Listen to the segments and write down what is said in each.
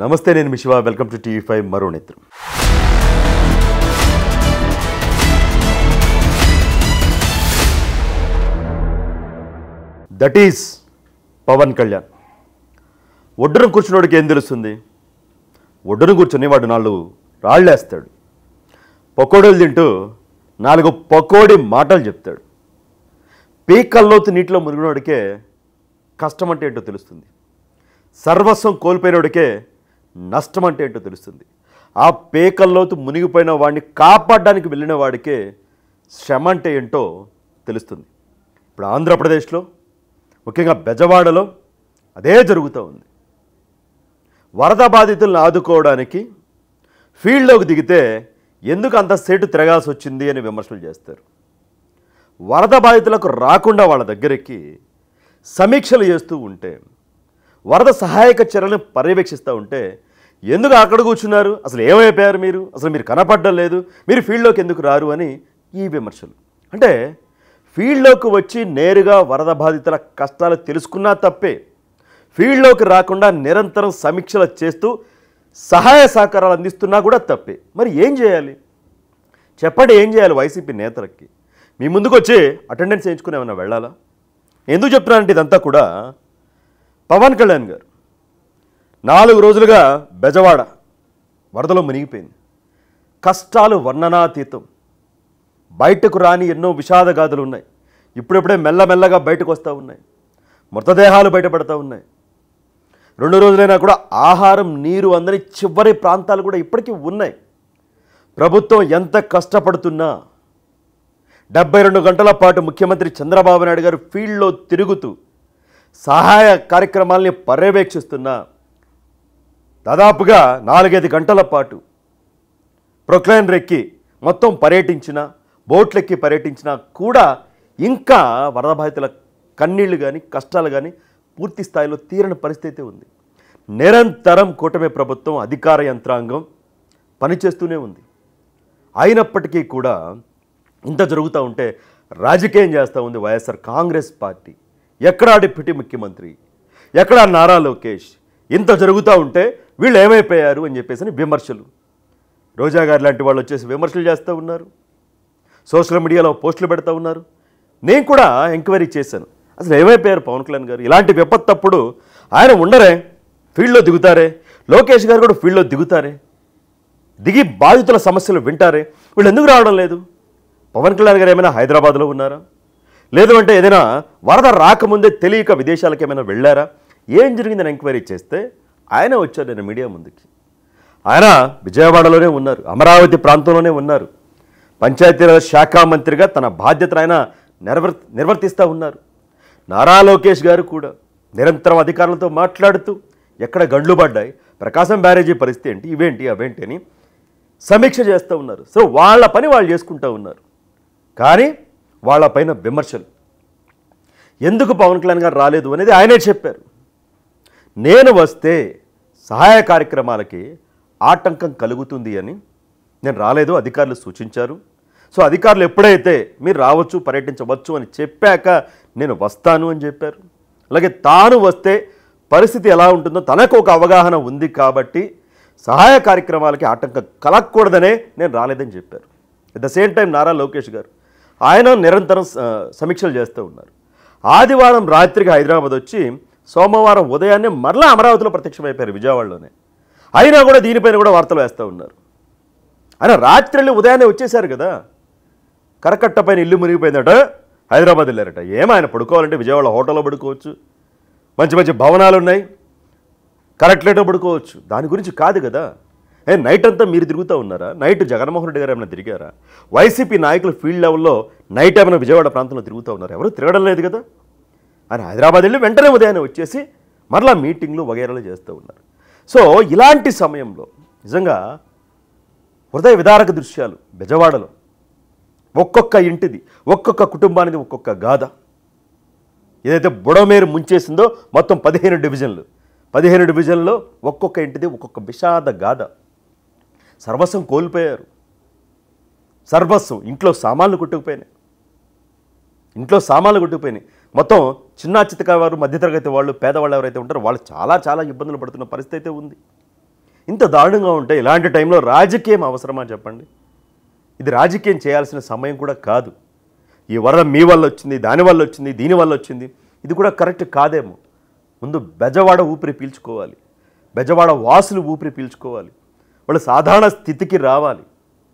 నమస్తే నేను మీ Shiva welcome to TV five మరో నేత్రం దట్ ఈస్ పవన్ కళ్యాణ్ ఒడ్డున కూర్చున్నోడికి ఏం తెలుస్తుంది ఒడ్డున కూర్చొని వాడు నాలుగు రాళ్ళేస్తాడు పకోడీలు తింటూ నాలుగు పకోడీ మాటలు చెప్తాడు పీకల్లోతు నీటిలో మునిగినోడికే కష్టం అంటే ఏంటో తెలుస్తుంది సర్వస్వం కోల్పోయినోడికే నష్టం అంటే ఏంటో తెలుస్తుంది ఆ పేకల్లోతు మునిగిపోయిన వాడిని కాపాడడానికి వెళ్ళిన వాడికే శ్రమ అంటే ఏంటో తెలుస్తుంది ఇప్పుడు ఆంధ్రప్రదేశ్లో ముఖ్యంగా బెజవాడలో అదే జరుగుతూ ఉంది వరద బాధితులను ఆదుకోవడానికి ఫీల్డ్లోకి దిగితే ఎందుకు అంత సేటు తిరగాల్సి వచ్చింది అని విమర్శలు చేస్తారు వరద బాధితులకు రాకుండా వాళ్ళ దగ్గరికి సమీక్షలు చేస్తూ ఉంటే వరద సహాయక చర్యలను పర్యవేక్షిస్తూ ఉంటే ఎందుకు అక్కడ కూర్చున్నారు అసలు ఏమైపోయారు మీరు అసలు మీరు కనపడడం లేదు మీరు ఫీల్డ్లోకి ఎందుకు రారు అని ఈ విమర్శలు అంటే ఫీల్డ్లోకి వచ్చి నేరుగా వరద బాధితుల కష్టాలు తెలుసుకున్నా తప్పే ఫీల్డ్లోకి రాకుండా నిరంతరం సమీక్షలు చేస్తూ సహాయ సహకారాలు అందిస్తున్నా కూడా తప్పే మరి ఏం చేయాలి చెప్పండి ఏం చేయాలి వైసీపీ నేతలకి మీ ముందుకు వచ్చి అటెండెన్స్ వేయించుకుని ఏమైనా వెళ్ళాలా ఎందుకు చెప్తున్నానంటే ఇదంతా కూడా పవన్ కళ్యాణ్ గారు నాలుగు రోజులుగా బెజవాడ వరదలో మునిగిపోయింది కష్టాలు వర్ణనాతీతం బయటకు రాని ఎన్నో విషాదగాథలు ఉన్నాయి ఇప్పుడిప్పుడే మెల్లమెల్లగా బయటకు వస్తూ ఉన్నాయి మృతదేహాలు బయటపడతా ఉన్నాయి రెండు రోజులైనా కూడా ఆహారం నీరు అందని చివరి ప్రాంతాలు కూడా ఇప్పటికీ ఉన్నాయి ప్రభుత్వం ఎంత కష్టపడుతున్నా డెబ్బై రెండు గంటల పాటు ముఖ్యమంత్రి చంద్రబాబు నాయుడు గారు ఫీల్డ్లో తిరుగుతూ సహాయ కార్యక్రమాల్ని పర్యవేక్షిస్తున్నా దాదాపుగా నాలుగైదు గంటల పాటు ప్రొక్లైన్ రెక్కి మొత్తం పర్యటించిన బోట్లెక్కి పర్యటించినా కూడా ఇంకా వరద బాధితుల కన్నీళ్లు కానీ కష్టాలు కానీ పూర్తి స్థాయిలో తీరని పరిస్థితి ఉంది నిరంతరం కూటమి ప్రభుత్వం అధికార యంత్రాంగం పనిచేస్తూనే ఉంది అయినప్పటికీ కూడా ఇంత జరుగుతూ ఉంటే రాజకీయం చేస్తూ ఉంది వైఎస్ఆర్ కాంగ్రెస్ పార్టీ ఎక్కడా డిప్యూటీ ముఖ్యమంత్రి ఎక్కడా నారా లోకేష్ ఇంత జరుగుతూ ఉంటే వీళ్ళు ఏమైపోయారు అని చెప్పేసి విమర్శలు రోజా గారు లాంటి వాళ్ళు వచ్చేసి విమర్శలు చేస్తూ ఉన్నారు సోషల్ మీడియాలో పోస్టులు పెడతా ఉన్నారు నేను కూడా ఎంక్వైరీ చేశాను అసలు ఏమైపోయారు పవన్ కళ్యాణ్ గారు ఇలాంటి విపత్తప్పుడు ఆయన ఉండరే ఫీల్డ్లో దిగుతారే లోకేష్ గారు కూడా ఫీల్డ్లో దిగుతారే దిగి బాధితుల సమస్యలు వింటారే వీళ్ళు ఎందుకు రావడం లేదు పవన్ కళ్యాణ్ గారు ఏమైనా హైదరాబాద్లో ఉన్నారా లేదు అంటే ఏదైనా వరద రాకముందే తెలియక విదేశాలకు ఏమైనా వెళ్ళారా ఏం జరిగిందని ఎంక్వైరీ చేస్తే ఆయన వచ్చారు నేను మీడియా ముందుకి ఆయన విజయవాడలోనే ఉన్నారు అమరావతి ప్రాంతంలోనే ఉన్నారు పంచాయతీరాజ్ శాఖ మంత్రిగా తన బాధ్యతను ఆయన నిర్వర్ నిర్వర్తిస్తూ ఉన్నారు నారా లోకేష్ గారు కూడా నిరంతరం అధికారులతో మాట్లాడుతూ ఎక్కడ గండ్లు పడ్డాయి ప్రకాశం బ్యారేజీ పరిస్థితి ఏంటి ఇవేంటి అవేంటి అని సమీక్ష చేస్తూ ఉన్నారు సో వాళ్ళ పని వాళ్ళు చేసుకుంటూ ఉన్నారు కానీ వాళ్ళపైన విమర్శలు ఎందుకు పవన్ కళ్యాణ్ గారు రాలేదు అనేది ఆయనే చెప్పారు నేను వస్తే సహాయ కార్యక్రమాలకి ఆటంకం కలుగుతుంది అని నేను రాలేదు అధికారులు సూచించారు సో అధికారులు ఎప్పుడైతే మీరు రావచ్చు పర్యటించవచ్చు అని చెప్పాక నేను వస్తాను అని చెప్పారు అలాగే తాను వస్తే పరిస్థితి ఎలా ఉంటుందో తనకు ఒక అవగాహన ఉంది కాబట్టి సహాయ కార్యక్రమాలకి ఆటంకం కలగకూడదనే నేను రాలేదని చెప్పారు at the same time Nara Lokesh గారు ఆయన నిరంతరం ఆ, సమీక్షలు చేస్తూ ఉన్నారు ఆదివారం రాత్రికి హైదరాబాద్ వచ్చి సోమవారం ఉదయాన్నే మరలా అమరావతిలో ప్రత్యక్షమైపోయారు విజయవాడలోనే అయినా కూడా దీనిపైన కూడా వార్తలు వేస్తూ ఉన్నారు ఆయన రాత్రి వెళ్ళి ఉదయాన్నే వచ్చేసారు కదా కరకట్ట పైన ఇల్లు మునిగిపోయిందట హైదరాబాద్ వెళ్ళారట ఏమైనా పడుకోవాలంటే విజయవాడ హోటల్లో పడుకోవచ్చు మంచి మంచి భవనాలు ఉన్నాయి కరెక్ట్ లేటో పడుకోవచ్చు దాని గురించి కాదు కదా ఏ నైట్ అంతా మీరు తిరుగుతూ ఉన్నారా నైట్ జగన్మోహన్ రెడ్డి గారు ఏమైనా తిరిగారా వైసీపీ నాయకులు ఫీల్డ్ లెవెల్లో నైట్ ఏమైనా విజయవాడ ప్రాంతంలో తిరుగుతూ ఉన్నారు ఎవరు తిరగడం లేదు కదా ఆయన హైదరాబాద్ వెళ్ళి వెంటనే ఉదయాన్నే వచ్చేసి మరలా మీటింగ్లు వగైరాలు చేస్తూ ఉన్నారు సో ఇలాంటి సమయంలో నిజంగా హృదయ విదారక దృశ్యాలు బెజవాడలో ఒక్కొక్క ఇంటిది ఒక్కొక్క కుటుంబానిది ఒక్కొక్క గాథ ఏదైతే బుడమేరు ముంచేసిందో మొత్తం పదిహేను డివిజన్లు పదిహేను డివిజన్లో ఒక్కొక్క ఇంటిది ఒక్కొక్క విషాద గాథ సర్వస్వం కోల్పోయారు సర్వస్వం ఇంట్లో సామాన్లు కొట్టుకుపోయినాయి ఇంట్లో సామాన్లు కొట్టుకుపోయినాయి మొత్తం చిన్న చిత్తక వారు మధ్యతరగతి వాళ్ళు పేదవాళ్ళు ఎవరైతే ఉంటారో వాళ్ళు చాలా చాలా ఇబ్బందులు పడుతున్న పరిస్థితి అయితే ఉంది ఇంత దారుణంగా ఉంటే ఇలాంటి టైంలో రాజకీయం అవసరమా చెప్పండి ఇది రాజకీయం చేయాల్సిన సమయం కూడా కాదు ఈ వరద మీ వల్ల వచ్చింది దాని వల్ల వచ్చింది దీని వల్ల వచ్చింది ఇది కూడా కరెక్ట్ కాదేమో ముందు బెజవాడ ఊపిరి పీల్చుకోవాలి బెజవాడ వాసులు ఊపిరి పీల్చుకోవాలి వాళ్ళు సాధారణ స్థితికి రావాలి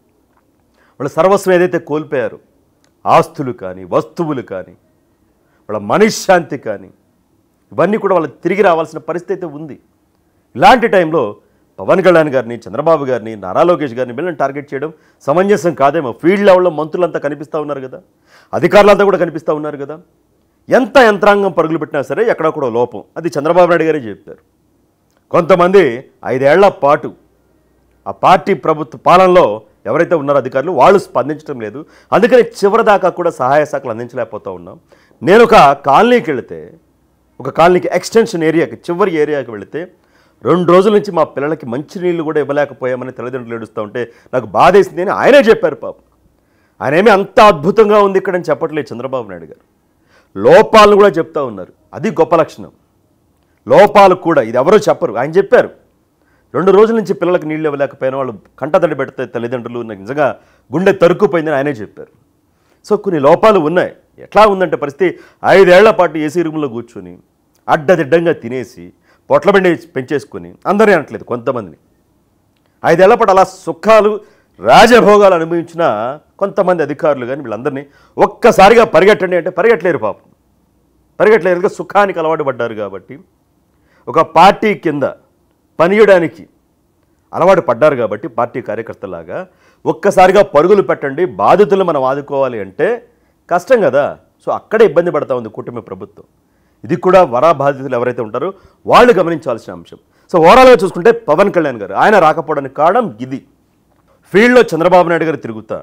వాళ్ళ సర్వస్వం ఏదైతే కోల్పోయారో ఆస్తులు కానీ వస్తువులు కానీ వాళ్ళ మనశ్శాంతి కానీ ఇవన్నీ కూడా వాళ్ళకి తిరిగి రావాల్సిన పరిస్థితి అయితే ఉంది ఇలాంటి టైంలో పవన్ కళ్యాణ్ గారిని చంద్రబాబు గారిని నారా లోకేష్ గారిని వీళ్ళని టార్గెట్ చేయడం సమంజసం కాదేమో ఫీల్డ్ లెవెల్లో మంత్రులంతా కనిపిస్తూ ఉన్నారు కదా అధికారులంతా కూడా కనిపిస్తూ ఉన్నారు కదా ఎంత యంత్రాంగం పరుగులు పెట్టినా సరే ఎక్కడొక్కడో లోపం అది చంద్రబాబు నాయుడు గారే చెప్పారు కొంతమంది ఐదేళ్ల పాటు ఆ పార్టీ ప్రభుత్వ పాలనలో ఎవరైతే ఉన్నారో అధికారులు వాళ్ళు స్పందించడం లేదు అందుకని చివరి దాకా కూడా సహాయ శాఖలు అందించలేకపోతూ ఉన్నాం నేను ఒక కాలనీకి వెళితే ఒక కాలనీకి ఎక్స్టెన్షన్ ఏరియాకి చివరి ఏరియాకి వెళితే రెండు రోజుల నుంచి మా పిల్లలకి మంచినీళ్ళు కూడా ఇవ్వలేకపోయామని తల్లిదండ్రులు ఏడుస్తూ ఉంటే నాకు బాధేసింది అని ఆయనే చెప్పారు పాపం ఆయన ఏమీ అంత అద్భుతంగా ఉంది ఇక్కడ అని చెప్పట్లేదు చంద్రబాబు నాయుడు గారు లోపాలను కూడా చెప్తా ఉన్నారు అది గొప్ప లక్షణం లోపాలు కూడా ఇది ఎవరో చెప్పరు ఆయన చెప్పారు రెండు రోజుల నుంచి పిల్లలకు నీళ్ళు ఇవ్వలేకపోయినా వాళ్ళు కంటతడి పెడితే తల్లిదండ్రులు నాకు నిజంగా గుండె తరుక్కుపోయిందని ఆయనే చెప్పారు సో కొన్ని లోపాలు ఉన్నాయి ఎట్లా ఉందంటే పరిస్థితి ఐదేళ్ల పాటు ఏసీ రూమ్లో కూర్చొని అడ్డదిడ్డంగా తినేసి పొట్లబండి పెంచేసుకొని అందరినీ అనట్లేదు కొంతమందిని ఐదేళ్ల పాటు అలా సుఖాలు రాజభోగాలు అనుభవించిన కొంతమంది అధికారులు కానీ వీళ్ళందరినీ ఒక్కసారిగా పరిగెట్టండి అంటే పరిగెట్టలేరు పాపం పరిగెట్టలేరు ఎందుకంటే సుఖానికి అలవాటు పడ్డారు కాబట్టి ఒక పార్టీ కింద పనియడానికి అలవాటు పడ్డారు కాబట్టి పార్టీ కార్యకర్తలాగా ఒక్కసారిగా పరుగులు పెట్టండి బాధితులు మనం ఆదుకోవాలి అంటే కష్టం కదా సో అక్కడే ఇబ్బంది పడతా ఉంది కూటమి ప్రభుత్వం ఇది కూడా వరా బాధితులు ఎవరైతే ఉంటారో వాళ్ళు గమనించాల్సిన అంశం సో ఓవరాల్గా చూసుకుంటే పవన్ కళ్యాణ్ గారు ఆయన రాకపోవడానికి కారణం ఇది ఫీల్డ్లో చంద్రబాబు నాయుడు గారు తిరుగుతా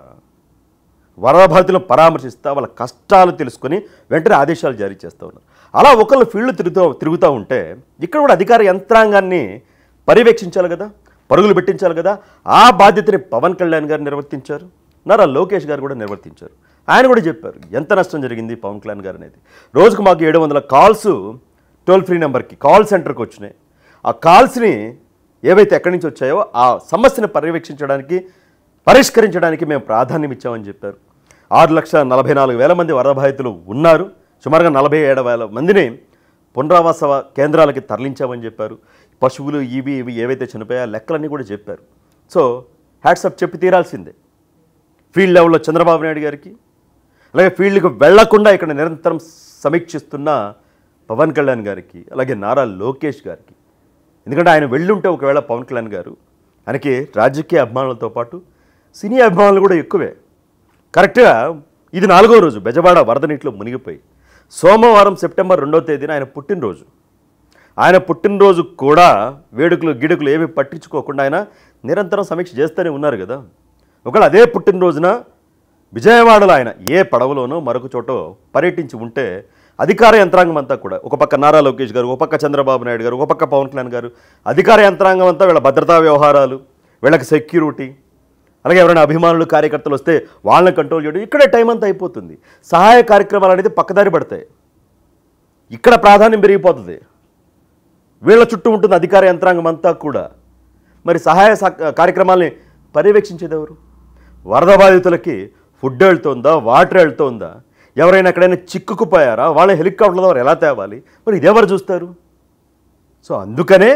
వరద బాధితులను పరామర్శిస్తా వాళ్ళ కష్టాలు తెలుసుకొని వెంటనే ఆదేశాలు జారీ చేస్తూ ఉన్నారు అలా ఒకళ్ళు ఫీల్డ్ తిరుగుతూ తిరుగుతూ ఉంటే ఇక్కడ కూడా అధికార యంత్రాంగాన్ని పర్యవేక్షించాలి కదా పరుగులు పెట్టించాలి కదా ఆ బాధ్యతని పవన్ కళ్యాణ్ గారు నిర్వర్తించారు నారా లోకేష్ గారు కూడా నిర్వర్తించారు ఆయన కూడా చెప్పారు ఎంత నష్టం జరిగింది పవన్ కళ్యాణ్ గారు అనేది రోజుకు మాకు ఏడు వందల కాల్స్ టోల్ ఫ్రీ నెంబర్కి కాల్ సెంటర్కి వచ్చినాయి ఆ కాల్స్ని ఏవైతే ఎక్కడి నుంచి వచ్చాయో ఆ సమస్యను పర్యవేక్షించడానికి పరిష్కరించడానికి మేము ప్రాధాన్యం ఇచ్చామని చెప్పారు ఆరు లక్షల నలభై నాలుగు వేల మంది వరద బాధితులు ఉన్నారు సుమారుగా నలభై ఏడు వేల మందిని పునరావాస కేంద్రాలకి తరలించామని చెప్పారు పశువులు ఇవి ఇవి ఏవైతే చనిపోయా లెక్కలన్నీ కూడా చెప్పారు సో హ్యాట్సప్ చెప్పి తీరాల్సిందే ఫీల్డ్ లెవెల్లో చంద్రబాబు నాయుడు గారికి అలాగే ఫీల్డ్కి వెళ్లకుండా ఇక్కడ నిరంతరం సమీక్షిస్తున్న పవన్ కళ్యాణ్ గారికి అలాగే నారా లోకేష్ గారికి ఎందుకంటే ఆయన వెళ్ళుంటే ఒకవేళ పవన్ కళ్యాణ్ గారు ఆయనకి రాజకీయ అభిమానులతో పాటు సినీ అభిమానులు కూడా ఎక్కువే కరెక్ట్గా ఇది నాలుగో రోజు బెజవాడ వరద నీటిలో మునిగిపోయి సోమవారం సెప్టెంబర్ రెండవ తేదీన ఆయన పుట్టినరోజు ఆయన పుట్టినరోజు కూడా వేడుకలు గిడుకులు ఏమీ పట్టించుకోకుండా ఆయన నిరంతరం సమీక్ష చేస్తూనే ఉన్నారు కదా ఒకవేళ అదే పుట్టినరోజున విజయవాడలో ఆయన ఏ పడవలోనో మరొక చోటో పర్యటించి ఉంటే అధికార యంత్రాంగం అంతా కూడా ఒక పక్క నారా లోకేష్ గారు ఒక పక్క చంద్రబాబు నాయుడు గారు ఒక పక్క పవన్ కళ్యాణ్ గారు అధికార యంత్రాంగం అంతా వీళ్ళ భద్రతా వ్యవహారాలు వీళ్ళకి సెక్యూరిటీ అలాగే ఎవరైనా అభిమానులు కార్యకర్తలు వస్తే వాళ్ళని కంట్రోల్ చేయడం ఇక్కడే టైం అంతా అయిపోతుంది సహాయ కార్యక్రమాలు అనేది పక్కదారి పడతాయి ఇక్కడ ప్రాధాన్యం పెరిగిపోతుంది వీళ్ళ చుట్టూ ఉంటుంది అధికార యంత్రాంగం అంతా కూడా మరి సహాయ సహ- కార్యక్రమాల్ని పర్యవేక్షించేది ఎవరు వరద బాధితులకి ఫుడ్ వెళ్తుందా వాటర్ వెళ్తుందా ఎవరైనా ఎక్కడైనా చిక్కుకుపోయారా వాళ్ళ హెలికాప్టర్ల ద్వారా ఎలా తేవాలి మరి ఇదెవరు చూస్తారు సో అందుకనే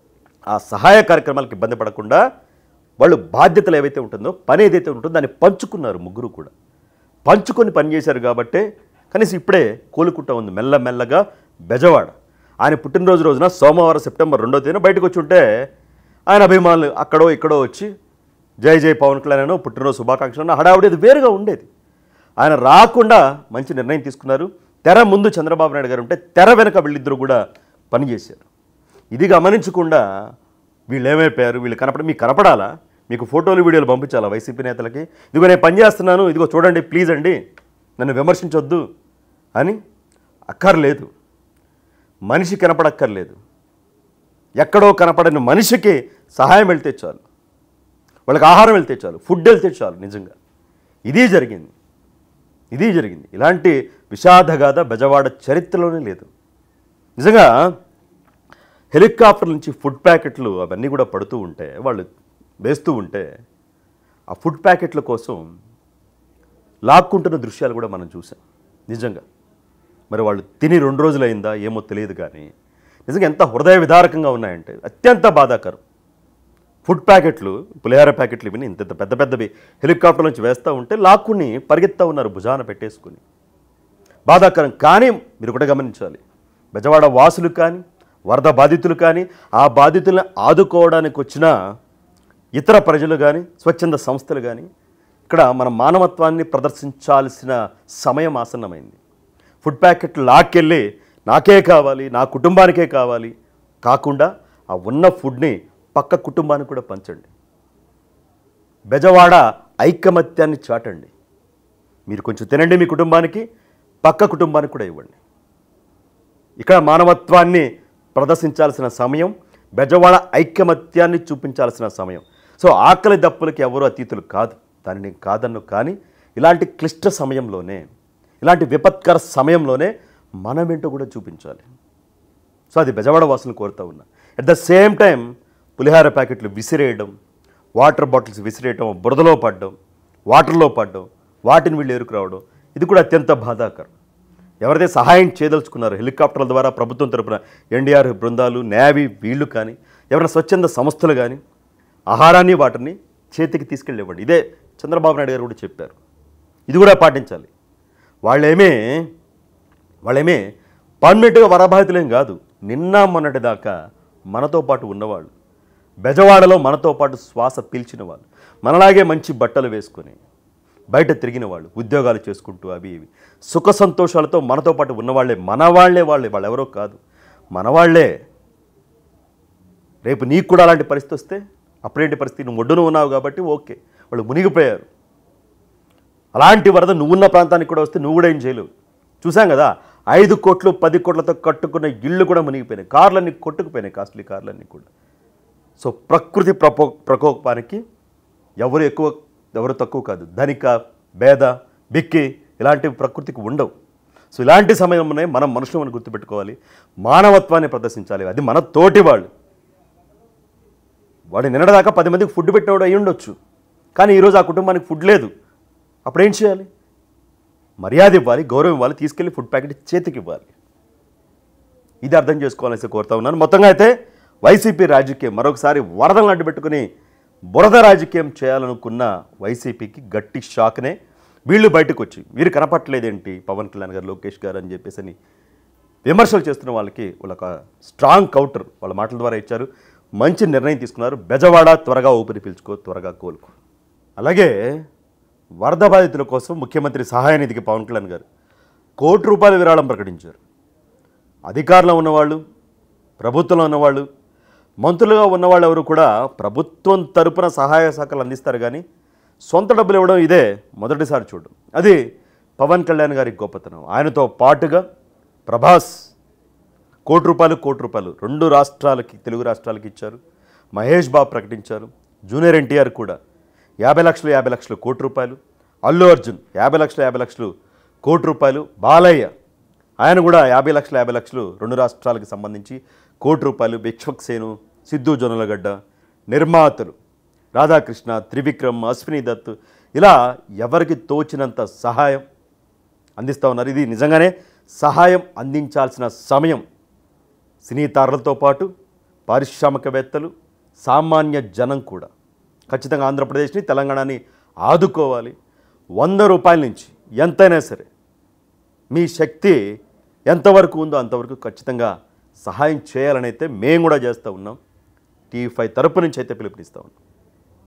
ఆ సహాయ కార్యక్రమాలకు ఇబ్బంది పడకుండా వాళ్ళు బాధ్యతలు ఏవైతే ఉంటుందో పని ఏదైతే ఉంటుందో దాన్ని పంచుకున్నారు ముగ్గురు కూడా పంచుకొని పనిచేశారు కాబట్టే కనీసం ఇప్పుడే కోలుకుంటా ఉంది మెల్లమెల్లగా బెజవాడ ఆయన పుట్టినరోజు రోజున సోమవారం సెప్టెంబర్ రెండో తేదీన బయటకు వచ్చి ఉంటే ఆయన అభిమానులు అక్కడో ఇక్కడో వచ్చి జై జై పవన్ కళ్యాణ్ పుట్టినరోజు శుభాకాంక్షలు హడావుడి అది వేరుగా ఉండేది ఆయన రాకుండా మంచి నిర్ణయం తీసుకున్నారు తెర ముందు చంద్రబాబు నాయుడు గారు ఉంటే తెర వెనక వీళ్ళిద్దరూ కూడా పనిచేశారు ఇది గమనించకుండా వీళ్ళు ఏమైపోయారు వీళ్ళు కనపడ మీకు కనపడాలా మీకు ఫోటోలు వీడియోలు పంపించాలా వైసీపీ నేతలకి ఇదిగో నేను పని చేస్తున్నాను ఇదిగో చూడండి ప్లీజ్ అండి నన్ను విమర్శించొద్దు అని అక్కర్లేదు మనిషి కనపడక్కర్లేదు ఎక్కడో కనపడని మనిషికి సహాయం వెళ్తే చాలు వాళ్ళకి ఆహారం వెళ్తే చాలు ఫుడ్ వెళ్తే చాలు నిజంగా ఇది జరిగింది ఇది జరిగింది ఇలాంటి విషాదగాథ బెజవాడ చరిత్రలోనే లేదు నిజంగా హెలికాప్టర్ నుంచి ఫుడ్ ప్యాకెట్లు అవన్నీ కూడా పడుతూ ఉంటే వాళ్ళు వేస్తూ ఉంటే ఆ ఫుడ్ ప్యాకెట్ల కోసం లాక్కుంటున్న దృశ్యాలు కూడా మనం చూసాం నిజంగా మరి వాళ్ళు తిని రెండు రోజులైందా ఏమో తెలియదు కానీ నిజంగా ఎంత హృదయ విదారకంగా ఉన్నాయంటే అత్యంత బాధాకరం ఫుడ్ ప్యాకెట్లు పులిహార ప్యాకెట్లు ఇవన్నీ ఇంత ఇంత పెద్ద పెద్దవి హెలికాప్టర్ నుంచి వేస్తూ ఉంటే లాక్కుని పరిగెత్తా ఉన్నారు భుజాన పెట్టేసుకుని బాధాకరం కానీ మీరు కూడా గమనించాలి బెజవాడ వాసులు కానీ వరద బాధితులు కానీ ఆ బాధితులను ఆదుకోవడానికి వచ్చిన ఇతర ప్రజలు కానీ స్వచ్ఛంద సంస్థలు కానీ ఇక్కడ మన మానవత్వాన్ని ప్రదర్శించాల్సిన సమయం ఆసన్నమైంది ఫుడ్ ప్యాకెట్లు లాక్కెళ్ళి నాకే కావాలి నా కుటుంబానికే కావాలి కాకుండా ఆ ఉన్న ఫుడ్ని పక్క కుటుంబానికి కూడా పంచండి బెజవాడ ఐకమత్యాన్ని చాటండి మీరు కొంచెం తినండి మీ కుటుంబానికి పక్క కుటుంబానికి కూడా ఇవ్వండి ఇక్కడ మానవత్వాన్ని ప్రదర్శించాల్సిన సమయం బెజవాడ ఐకమత్యాన్ని చూపించాల్సిన సమయం సో ఆకలి దప్పులకి ఎవరు అతీతులు కాదు దానిని కాదన్ను కానీ ఇలాంటి క్లిష్ట సమయంలోనే ఇలాంటి విపత్కర సమయంలోనే మనమేంటో కూడా చూపించాలి సో అది బెజవాడ వాసులు కోరుతా ఉన్నా అట్ ద సేమ్ టైం పులిహార ప్యాకెట్లు విసిరేయడం వాటర్ బాటిల్స్ విసిరేయడం బురదలో పడడం వాటర్లో పడడం వాటిని వీళ్ళు ఎరుకురావడం ఇది కూడా అత్యంత బాధాకరం ఎవరైతే సహాయం చేయదలుచుకున్నారో హెలికాప్టర్ల ద్వారా ప్రభుత్వం తరపున ఎన్డీఆర్ఎఫ్ బృందాలు నేవీ వీళ్ళు కానీ ఎవరైనా స్వచ్ఛంద సంస్థలు కానీ ఆహారాన్ని వాటిని చేతికి తీసుకెళ్ళి ఇవ్వండి ఇదే చంద్రబాబు నాయుడు గారు కూడా చెప్పారు ఇది కూడా పాటించాలి వాళ్ళేమే వాళ్ళేమే పర్మనెంట్గా వరబాధితులేం కాదు నిన్న మొన్నటి దాకా మనతో పాటు ఉన్నవాళ్ళు బెజవాడలో మనతో పాటు శ్వాస పీల్చిన వాళ్ళు మనలాగే మంచి బట్టలు వేసుకొని బయట తిరిగిన వాళ్ళు ఉద్యోగాలు చేసుకుంటూ అవి ఇవి సుఖ సంతోషాలతో మనతో పాటు ఉన్నవాళ్లే మన వాళ్ళే వాళ్ళే వాళ్ళు ఎవరో కాదు మనవాళ్లే రేపు నీకు కూడా అలాంటి పరిస్థితి వస్తే అప్పుడేంటి పరిస్థితి నువ్వు ఒడ్డున ఉన్నావు కాబట్టి ఓకే వాళ్ళు మునిగిపోయారు అలాంటి వరద నువ్వున్న ప్రాంతానికి కూడా వస్తే నువ్వు కూడా ఏం చేయలేవు చూసాం కదా ఐదు కోట్లు పది కోట్లతో కట్టుకున్న ఇళ్ళు కూడా మునిగిపోయినాయి కార్లన్నీ కొట్టుకుపోయినాయి కాస్ట్లీ కార్లన్నీ కూడా సో ప్రకృతి ప్రపో ప్రకోపానికి ఎవరు ఎక్కువ ఎవరు తక్కువ కాదు ధనిక భేద బిక్కి ఇలాంటివి ప్రకృతికి ఉండవు సో ఇలాంటి సమయంలోనే మనం మనుషులను గుర్తుపెట్టుకోవాలి మానవత్వాన్ని ప్రదర్శించాలి అది మన తోటి వాళ్ళు వాడు నిన్నటిదాకా పది మందికి ఫుడ్ పెట్టేవాడు అయి ఉండొచ్చు కానీ ఈరోజు ఆ కుటుంబానికి ఫుడ్ లేదు అప్పుడు ఏం చేయాలి మర్యాద ఇవ్వాలి గౌరవం ఇవ్వాలి తీసుకెళ్ళి ఫుడ్ ప్యాకెట్ చేతికి ఇవ్వాలి ఇది అర్థం చేసుకోవాలని కోరుతా ఉన్నాను మొత్తంగా అయితే వైసీపీ రాజకీయం మరొకసారి వరదలను అడ్డుపెట్టుకుని బురద రాజకీయం చేయాలనుకున్న వైసీపీకి గట్టి షాక్నే వీళ్ళు బయటకు వచ్చి వీరు కనపట్లేదేంటి పవన్ కళ్యాణ్ గారు లోకేష్ గారు అని చెప్పేసి అని విమర్శలు చేస్తున్న వాళ్ళకి వాళ్ళొక స్ట్రాంగ్ కౌంటర్ వాళ్ళ మాటల ద్వారా ఇచ్చారు మంచి నిర్ణయం తీసుకున్నారు బెజవాడ త్వరగా ఊపిరి పీల్చుకో త్వరగా కోలుకో అలాగే వరద బాధితుల కోసం ముఖ్యమంత్రి సహాయ నిధికి పవన్ కళ్యాణ్ గారు కోటి రూపాయల విరాళం ప్రకటించారు అధికారంలో ఉన్నవాళ్ళు ప్రభుత్వంలో ఉన్నవాళ్ళు మంత్రులుగా ఉన్నవాళ్ళు ఎవరు కూడా ప్రభుత్వం తరపున సహాయ సహకారాలు అందిస్తారు కానీ సొంత డబ్బులు ఇవ్వడం ఇదే మొదటిసారి చూడడం అది పవన్ కళ్యాణ్ గారి గొప్పతనం ఆయనతో పాటుగా ప్రభాస్ కోటి రూపాయలు కోటి రూపాయలు రెండు రాష్ట్రాలకి తెలుగు రాష్ట్రాలకి ఇచ్చారు మహేష్ బాబు ప్రకటించారు జూనియర్ ఎన్టీఆర్ కూడా యాభై లక్షలు యాభై లక్షలు కోటి రూపాయలు అల్లు అర్జున్ యాభై లక్షలు యాభై లక్షలు కోటి రూపాయలు బాలయ్య ఆయన కూడా యాభై లక్షల యాభై లక్షలు రెండు రాష్ట్రాలకు సంబంధించి కోటి రూపాయలు విశ్వక్ సేను సిద్ధు జొన్నలగడ్డ నిర్మాతలు రాధాకృష్ణ త్రివిక్రమ్ అశ్విని దత్ ఇలా ఎవరికి తోచినంత సహాయం అందిస్తూ ఉన్నారు ఇది నిజంగానే సహాయం అందించాల్సిన సమయం సినీ తారలతో పాటు పారిశ్రామికవేత్తలు సామాన్య జనం కూడా ఖచ్చితంగా ఆంధ్రప్రదేశ్ని తెలంగాణని ఆదుకోవాలి వంద రూపాయల నుంచి ఎంతైనా సరే మీ శక్తి ఎంతవరకు ఉందో అంతవరకు ఖచ్చితంగా సహాయం చేయాలని అయితే మేము కూడా చేస్తూ ఉన్నాం టీవీ ఫైవ్ తరపు నుంచి అయితే పిలుపునిస్తూ ఉన్నాం